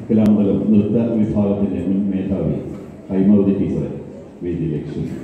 കലാമണ്ഡലം നൃത്ത വിഭാഗത്തിൻ്റെ മുൻ മേധാവി ഹൈമവതി ടീച്ചറെ വേദിയിലേക്ക് ക്ഷണിക്കുന്നു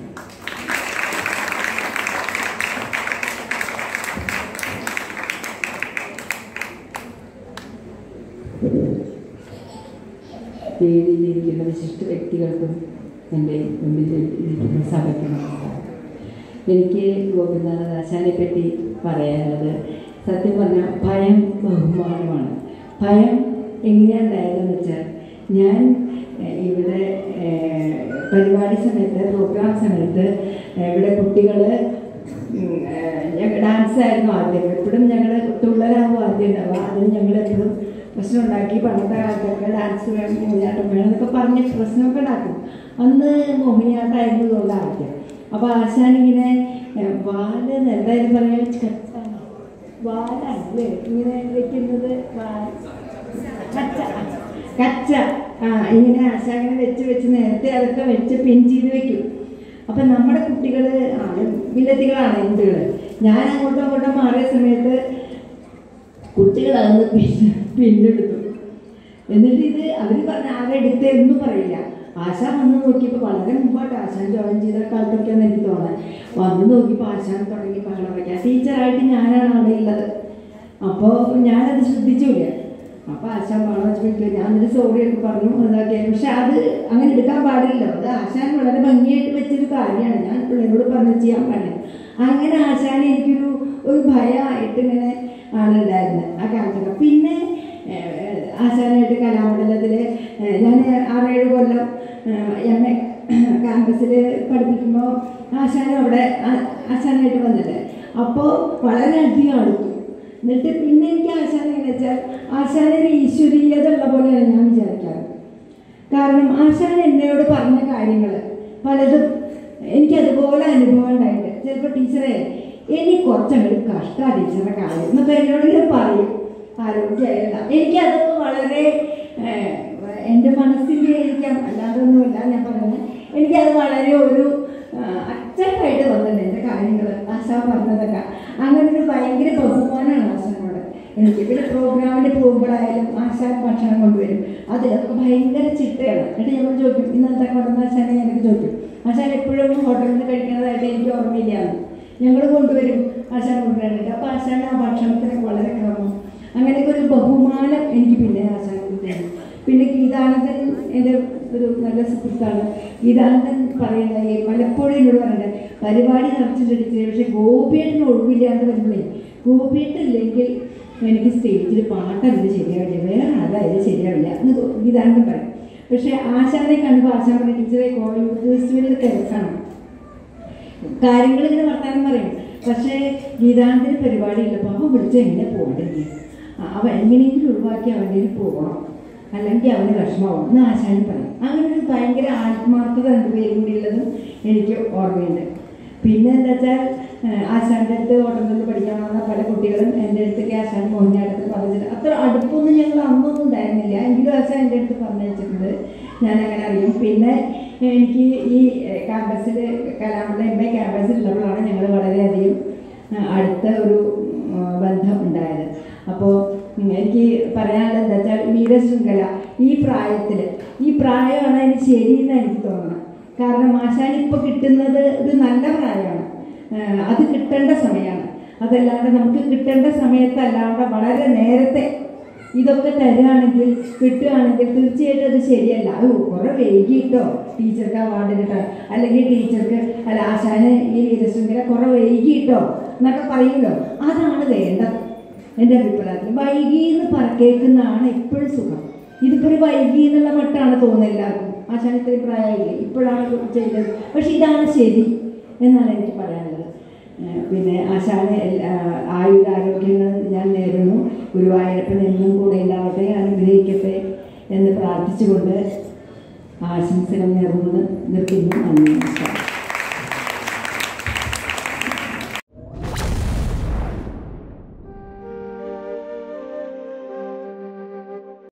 വേദിയിലിരിക്കുന്ന വിശിഷ്ട വ്യക്തികൾക്കും എൻ്റെ മുമ്പിൽ ഇരിക്കുന്ന സഭയ്ക്ക് നമസ്കാരം എനിക്ക് ഗോപിനാഥ് ആശാനെ പറ്റി പറയാനുള്ളത് സത്യം പറഞ്ഞാൽ ഭയം ബഹുമാനമാണ് ഭയം എങ്ങനെയുണ്ടായതെന്ന് വെച്ചാൽ ഞാൻ ഏഹ്, ഇവിടെ ഏഹ്, പരിപാടി സമയത്ത് പ്രോഗ്രാം സമയത്ത് ഏഹ്, ഇവിടെ കുട്ടികൾ ഞങ്ങൾ ഡാൻസ് ആയിരുന്നു ആദ്യം എപ്പോഴും ഞങ്ങൾ തുള്ളലാകുമ്പോൾ ആദ്യം ഉണ്ടാവുക അതിന് ഞങ്ങൾ എപ്പോഴും പ്രശ്നം ഉണ്ടാക്കി പണ്ടത്തെ കാലത്തൊക്കെ ഡാൻസ് വേണം മോഹിനിയാട്ടം വേണം എന്നൊക്കെ പറഞ്ഞ് പ്രശ്നമൊക്കെ ഉണ്ടാക്കും അന്ന് മോഹിനിയാട്ടമായിരുന്നു ഇതുകൊണ്ട് ആദ്യം അപ്പോൾ ആശാനിങ്ങനെ ഏഹ്, വാല് എന്തായാലും പറയാൻ വാലല്ലേ ഇങ്ങനെ വെക്കുന്നത് വാൽ കച്ച കച്ച ആ ഇങ്ങനെ ആശാങ്ങനെ വെച്ച് വെച്ച് നേരത്തെ അതൊക്കെ വെച്ച് പിൻ ചെയ്ത് വെക്കും അപ്പം നമ്മുടെ കുട്ടികൾ വില്ലത്തികളാണ് കുട്ടികൾ ഞാൻ അങ്ങോട്ടും അങ്ങോട്ടും മാറിയ സമയത്ത് കുട്ടികൾ അതൊന്ന് പിന്നെ പിന്നെടുത്തു എന്നിട്ട് ഇത് അവർ പറഞ്ഞ ആരെ എടുത്തെന്നും പറയില്ല ആശാൻ വന്ന് നോക്കിയപ്പോൾ വളരെ മുമ്പായിട്ട് ആശാൻ ജോയിൻ ചെയ്ത കാലത്തൊക്കെയാണെന്ന് എനിക്ക് തോന്നുന്നത് വന്ന് നോക്കിയപ്പോൾ ആശാൻ തുടങ്ങി ബഹളം വയ്ക്കാം ടീച്ചറായിട്ട് ഞാനാണ് അവിടെ ഉള്ളത് അപ്പോൾ ഞാനത് ശ്രദ്ധിച്ചില്ല അപ്പോൾ ആശാൻ ബഹളം വെച്ചിട്ട് ഞാൻ എന്നിട്ട് സോറി ഒക്കെ പറഞ്ഞു ഇതാക്കി പക്ഷെ അത് അങ്ങനെ എടുക്കാൻ പാടില്ല അത് ആശാൻ വളരെ ഭംഗിയായിട്ട് വെച്ചൊരു കാര്യമാണ് ഞാൻ പിള്ളേരോട് പറഞ്ഞ് ചെയ്യാൻ പാടില്ല അങ്ങനെ ആശാൻ എനിക്കൊരു ഒരു ഭയമായിട്ട് ഇങ്ങനെ ആണ് ഉണ്ടായിരുന്നത് ആ കാലത്തൊക്കെ പിന്നെ ഏഹ്, ആശാനായിട്ട് കലാമണ്ഡലത്തിൽ ഞാൻ ആറേഴ് കൊല്ലം എം എ ക്യാമ്പസിൽ പഠിപ്പിക്കുമ്പോൾ ആശാനും അവിടെ ആ- ആശാനായിട്ട് വന്നിട്ട് അപ്പോൾ വളരെയധികം അടുത്തു എന്നിട്ട് പിന്നെ എനിക്ക് ആശാൻ എങ്ങനെ വെച്ചാൽ ആശാനൊരു ഈശ്വരീയത ഉള്ള പോലെയാണ് ഞാൻ വിചാരിക്കാറ് കാരണം ആശാൻ എന്നോട് പറഞ്ഞ കാര്യങ്ങൾ പലതും എനിക്കതുപോലെ അനുഭവം ഉണ്ടായിട്ടുണ്ട് ചിലപ്പോൾ ടീച്ചറെ എനിക്ക് കുറച്ചങ്ങോട്ട് കഷ്ടമാണ് ടീച്ചറുടെ കാര്യം എന്നൊക്കെ എന്നോട് ഇങ്ങനെ പറയും ആരോഗ്യമായില്ല എനിക്കതൊക്കെ വളരെ ഏഹ്, എൻ്റെ മനസ്സിൻ്റെ ആയിരിക്കാം അല്ലാതെ ഒന്നുമില്ല ഞാൻ പറയുന്നത് എനിക്കത് വളരെ ഒരു അച്ചട്ടായിട്ട് വന്നിട്ടുണ്ട് എൻ്റെ കാര്യങ്ങൾ ആശാ പറഞ്ഞതൊക്കെ അങ്ങനെ ഒരു ഭയങ്കര ബഹുമാനമാണ് ആശാനോട് എനിക്ക് പിന്നെ പ്രോഗ്രാമിന് പോകുമ്പോഴായാലും ആശാൻ ഭക്ഷണം കൊണ്ടുവരും അതിലൊക്കെ ഭയങ്കര ചിട്ടയാണ് എന്നിട്ട് ഞങ്ങൾ ചോദിക്കും ഇന്നത്തെ കൊണ്ടുവന്ന ആശാനെ എനിക്ക് ചോദിക്കും ആശാൻ എപ്പോഴും ഹോട്ടലിൽ നിന്ന് കഴിക്കുന്നതായിട്ട് എനിക്ക് ഓർമ്മയില്ലാന്ന് ഞങ്ങൾ കൊണ്ടുവരും ആശാൻ കൊണ്ടുവരാനായിട്ട് അപ്പോൾ ആശാൻ ആ ഭക്ഷണത്തിനൊക്കെ വളരെ ക്രമം അങ്ങനെയൊക്കെ ഒരു ബഹുമാനം എനിക്ക് പിന്നെ ആശാൻ തരും പിന്നെ ഗീതാനന്ദൻ എൻ്റെ ഒരു നല്ല സുഹൃത്താണ് ഗീതാനന്ദൻ പറയുന്നത് ഈ പലപ്പോഴും എന്നോട് പറയുന്നത് പരിപാടി നടത്തിയിട്ടില്ല പക്ഷെ ഗോപിയേട്ടന് ഒഴിവില്ലാണ്ട് വരുമ്പോഴേ ഗോപിയേട്ടില്ലെങ്കിൽ എനിക്ക് സ്റ്റേജിൽ പാട്ടത് ശരിയാവില്ല വേറെ ആരായാലും ശരിയാവില്ല എന്ന് ഗോ- ഗീതാനന്ദൻ പറയും പക്ഷേ ആശാനെ കണ്ടപ്പോൾ ആശാൻ പറഞ്ഞ ടീച്ചറെ കോഴിക്കോട് ഫെസ്റ്റിവലിൽ തിരക്കാണ് കാര്യങ്ങൾ ഇങ്ങനെ വർത്താനം പറയും പക്ഷേ ഗീതാനന്ദന് പരിപാടിയില്ല അപ്പോൾ അവൻ വിളിച്ച് എങ്ങനെ പോകണ്ടെങ്കിൽ അവൻ എങ്ങനെയെങ്കിലും ഒഴിവാക്കി അവൻ്റെ കയ്യിൽ പോകണം അല്ലെങ്കിൽ അവന് വിഷമാവും എന്ന് ആശാനും പറയും അങ്ങനെ ഒരു ഭയങ്കര ആത്മാർത്ഥത രണ്ടുപേരും കൂടി ഉള്ളതും എനിക്ക് ഓർമ്മയുണ്ട് പിന്നെ എന്താ വെച്ചാൽ ഏഹ്, ആശാൻ്റെ അടുത്ത് ഓട്ടത്തിൽ പഠിക്കാൻ വന്ന പല കുട്ടികളും എൻ്റെ അടുത്തേക്ക് ആശാൻ മോഹിനിയാട്ടത്തിൽ പറഞ്ഞിട്ട് അത്ര അടുപ്പൊന്നും ഞങ്ങൾ അന്നൊന്നും ഉണ്ടായിരുന്നില്ല എങ്കിലും ആശാൻ എൻ്റെ അടുത്ത് പറഞ്ഞു വെച്ചിട്ടുണ്ട് ഞാൻ അങ്ങനെ അറിയും പിന്നെ എനിക്ക് ഈ ക്യാമ്പസിൽ കലാമണ്ഡലം എം എ ക്യാമ്പസിലുള്ളപ്പോഴാണ് ഞങ്ങൾ വളരെയധികം ആ, അടുത്ത ഒരു ആ, ബന്ധം ഉണ്ടായത് അപ്പോൾ എനിക്ക് പറയാനുള്ളത് എന്താ വെച്ചാൽ വീരശൃംഖല ഈ പ്രായത്തിൽ ഈ പ്രായമാണ് അതിന് ശരിയെന്ന് എനിക്ക് തോന്നണം കാരണം ആശാൻ ഇപ്പോൾ കിട്ടുന്നത് ഒരു നല്ല പ്രായമാണ് ആ, അത് കിട്ടേണ്ട സമയമാണ് അതല്ലാണ്ട് നമുക്ക് കിട്ടേണ്ട സമയത്തല്ലാണ്ട് വളരെ നേരത്തെ ഇതൊക്കെ തരുകയാണെങ്കിൽ കിട്ടുകയാണെങ്കിൽ തീർച്ചയായിട്ടും അത് ശരിയല്ല അത് കുറെ വൈകിട്ടോ ടീച്ചർക്ക് അവാർഡ് കിട്ടാൻ അല്ലെങ്കിൽ ടീച്ചർക്ക് അല്ല ആശാന് ഈ വീരശൃംഖല കുറെ വൈകിട്ടോ എന്നൊക്കെ പറയുമല്ലോ അതാണ് വേണ്ടത് എൻ്റെ അഭിപ്രായത്തിൽ വൈകി എന്ന് പറ കേൾക്കുന്നതാണ് എപ്പോഴും സുഖം ഇതിപ്പോൾ ഒരു വൈകി എന്നുള്ള മട്ടാണ് തോന്നുന്നത് എല്ലാവർക്കും ആശാൻ ഇത്രയും പ്രായമായില്ലേ ഇപ്പോഴാണ് ചെയ്തത് പക്ഷെ ഇതാണ് ശരി എന്നാണ് എനിക്ക് പറയാനുള്ളത് ഏഹ് പിന്നെ ആശാന് എല്ലാ ആയുരാരോഗ്യങ്ങൾ ഞാൻ നേരുന്നു ഗുരുവായൂരപ്പൻ എന്നും കൂടെ ഉണ്ടാവട്ടെ അനുഗ്രഹിക്കട്ടെ എന്ന് പ്രാർത്ഥിച്ചുകൊണ്ട് ആശംസകൾ നേർന്ന് നിർത്തുന്നു നന്ദി നമസ്കാരം